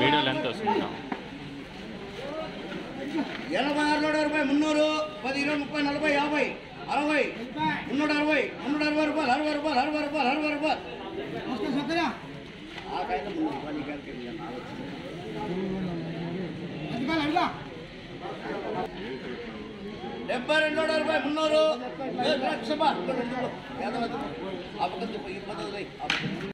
Video length వస్తుంది ఎనభై ఆరు నూట అరవై మున్నూరు పది ఇరవై ముప్పై నలభై యాభై అరవై మున్నూట అరవై మున్నూట అరవై రూపాయలు అరవై రూపాయలు అరవై రూపాయలు అరవై రూపాయలు ఆ కాగితం ఉంది, ఇవ్వాలి, ఈ కాగితం ఇవ్వాలి, ఆలోచించండి. డెబ్బై రెండు నూట అరవై మున్నూరు ఏ లక్ష బా. పేదల వద్ద. ఆ పక్కన చెప్పు, ఈ పక్కన రేయ్, ఆ పక్కన.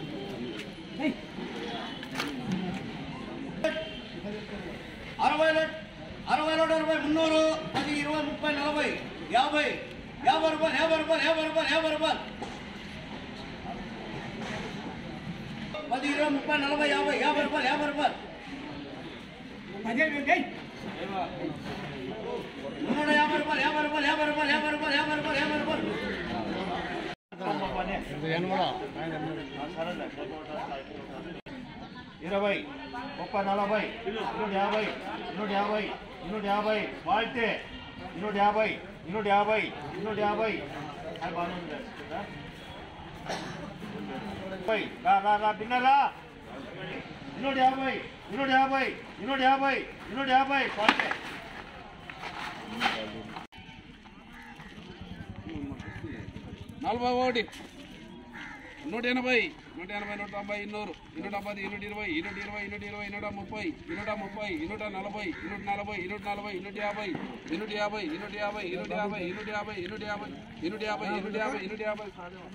అరవై నూట అరవై నూట అరవై మున్నూరు పది ఇరవై ముప్పై నలభై యాభై యాభై రూపాయలు యాభై రూపాయలు యాభై రూపాయలు యాభై రూపాయలు పది ఇరవై ముప్పై నలభై యాభై యాభై రూపాయలు యాభై రూపాయలు మున్నూట యాభై రూపాయలు యాభై రూపాయలు యాభై రూపాయలు యాభై రూపాయలు యాభై రూపాయలు యాభై రూపాయలు ఇరవై ముప్పై నలభై ఇన్నూట యాభై ఇన్నూట యాభై ఇన్నూట యాభై వాడితే ఇన్నూట యాభై ఇన్నూట యాభై ఇన్నూట యాభై అది బాగానే ఉంది కదా? ముప్పై. రా రా రా తిన్నారా ఇన్నూట యాభై ఇన్నూట యాభై ఇన్నూట యాభై ఇన్నూట యాభై వాడితే నలభై ఒకటి నూట ఎనభై నూట ఎనభై నూట తొంభై ఇన్నూరు ఇన్నూట పది ఇన్నూట ఇరవై ఇన్నూట ఇరవై ఇన్నూట ఇరవై ఇన్నూట ముప్పై ఇన్నూట ముప్పై ఇన్నూట నలభై ఇన్నూట నలభై ఇన్నూట నలభై ఇన్నూట యాభై ఇన్నూట యాభై ఇన్నూట యాభై ఇన్నూట యాభై ఇన్నూట యాభై ఇన్నూట యాభై ఇన్నూట యాభై ఇన్నూట యాభై ఇన్నూట యాభై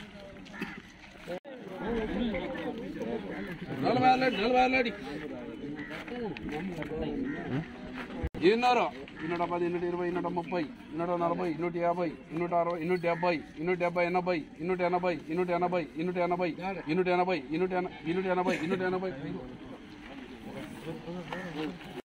నలభై ఆరు నలభై ఆరు ఇన్నూరు ఇన్నూట పది ఇన్నూట ఇరవై ఇన్నూట ముప్పై ఇన్నూట నలభై ఇన్నూట యాభై ఇన్నూట అరవై ఇన్నూట డెబ్బై ఇన్నూట డెబ్బై ఎనభై ఇన్నూట ఎనభై ఇన్నూట ఎనభై ఇన్నూట ఎనభై ఇన్నూట ఎనభై ఇన్నూట ఎన- ఇన్నూట ఎనభై ఇన్నూట ఎనభై